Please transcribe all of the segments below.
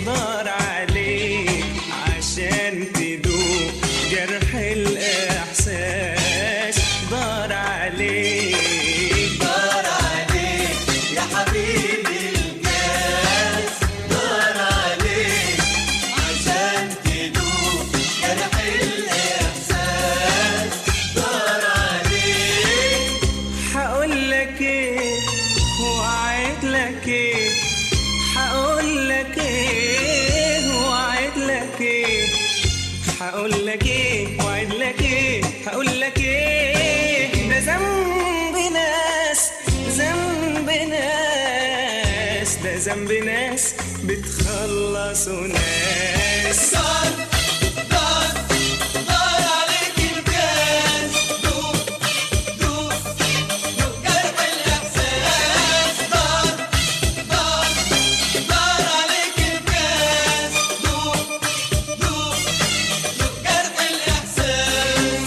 دار عليك عشان تدوق جرح الإحساس دار عليك دار عليك يا حبيبي الكاس دار عليك عشان تدوق جرح الإحساس دار عليك هقول لك ايه وعد لك ايه هقول لك ايه وعد لك ايه هقول لك ايه وعد لك ايه هقول لك ايه ده ذنب ناس ذنب ناس ده ذنب ناس بتخلصوا ناس دار دار دار عليك الكاس دوق دوق دوق جرح الإحساس دار دار دار عليك الكاس دوق دوق دوق جرح الإحساس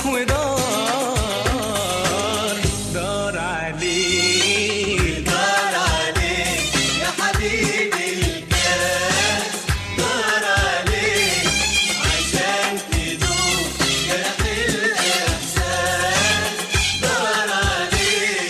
ودار دار عليك دار عليك يا حبيبي الكاس دار عليك عشان تدوق جرح الإحساس دار عليك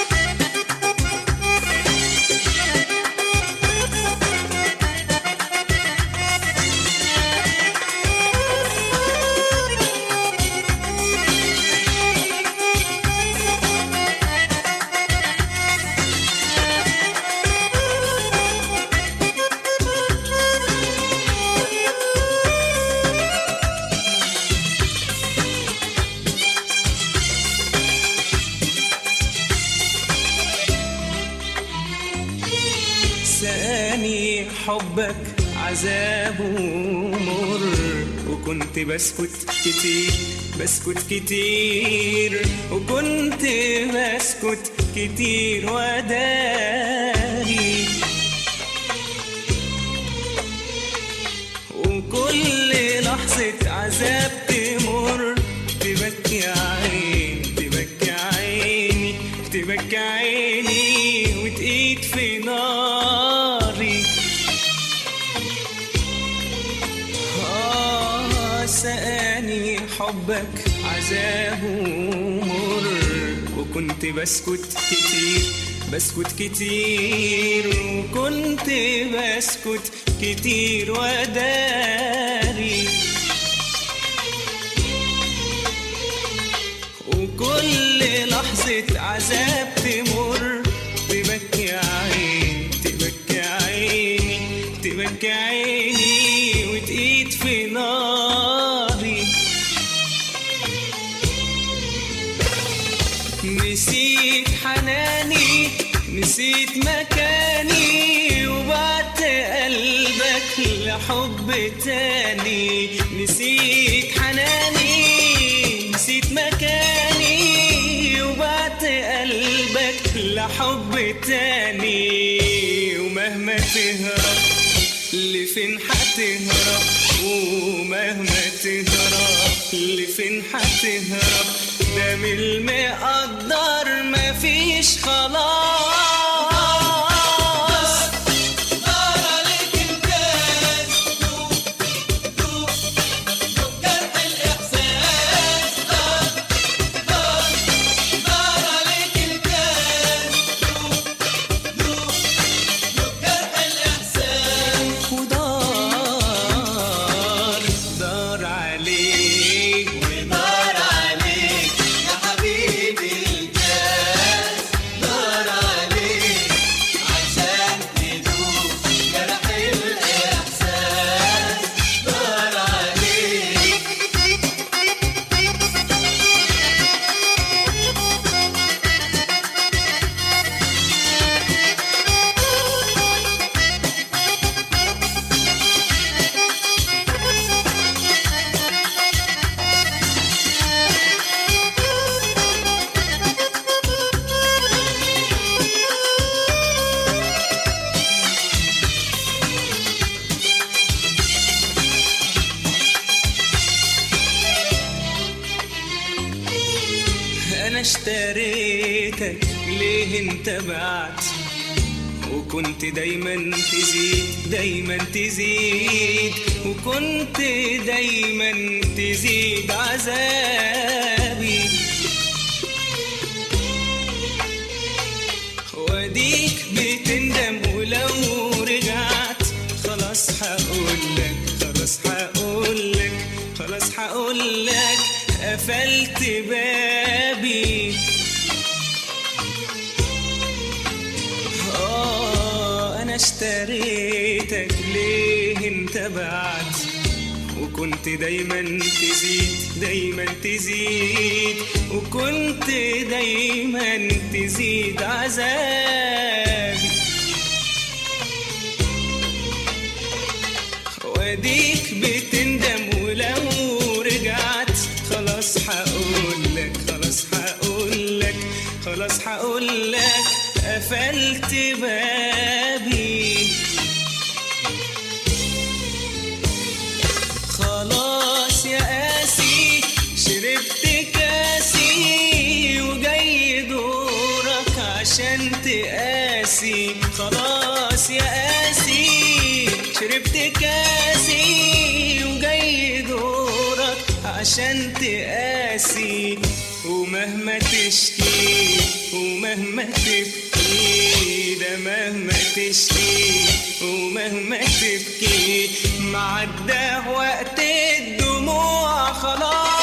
ساني حبك عذاب ومر وكنت بسكت كتير بسكت كتير وكنت بسكت كتير وداري وكل لحظة عذاب تمر تبكي عيني تبكي عيني تبكي عيني وتقيد في ناري آه سقاني حبك عذاب ومر وكنت بسكت كتير بسكت كتير وكنت بسكت كتير وداري وكل لحظة عذاب تمر تبكي عيني تبكي عيني تبكي عيني وتقيد في ناري نسيت حناني نسيت مكاني وبعت قلبك لحب تاني نسيت حناني نسيت مكاني وبعت قلبك لحب تاني ومهما تهرب لفين هتهرب ومهما تهرب لفين هتهرب ده من المقدر مفيش خلاص دار عليك الكاس دوق دوق دوق جرح الإحساس دار دار دار عليك الكاس دوق دوق دوق جرح الإحساس ودار دار عليك ودار عليك يا حبيبي الكاس دار عليك عشان تدوق جرح الإحساس دار عليك انا اشتريتك ليه انت بعت وكنت دايما تزيد دايما تزيد وكنت دايما تزيد عذابي واديك بتندم ولو رجعت خلاص هقولك خلاص هقولك خلاص هقولك قفلت بابي آه أنا اشتريتك ليه انت بعد وكنت دايما تزيد دايما تزيد وكنت دايما تزيد عذابي واديك بتندم ولو رجعت خلاص هقولك خلاص هقولك خلاص هقولك قفلت بابي خلاص يا قاسي شربت كاسي وجاي دورك عشان تقاسي خلاص يا قاسي شربت كاسي وجاي دورك عشان تقاسي ومهما تشكي ومهما تبكي ده مهما تشكي ومهما تبكي معدى وقت الدموع خلاص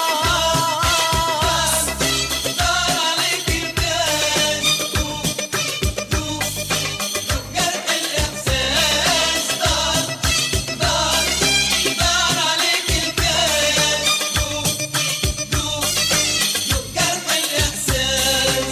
دار عليك الكاس دوب دوب دوب جرح الإحساس دار دار دار عليك الكاس دوب دوب دوب جرح الإحساس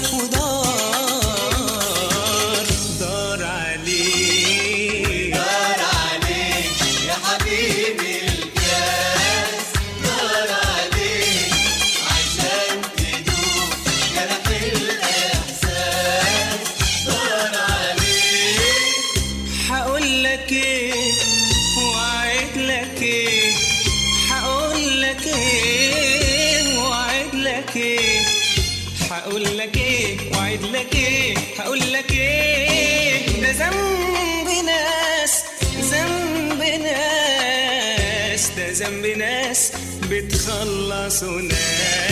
ودار دار عليك دار عليك يا حبيبي الكاس دار عليك عشان تدوب جرح الإحساس دار عليك هقول لك ايه وعد لك ايه هقول لك ايه وعد لك ايه هقول لك ايه وعد لك ايه هقول لك ايه ده ذنب ناس ذنب ناس ده ذنب ناس بتخلصوا ناس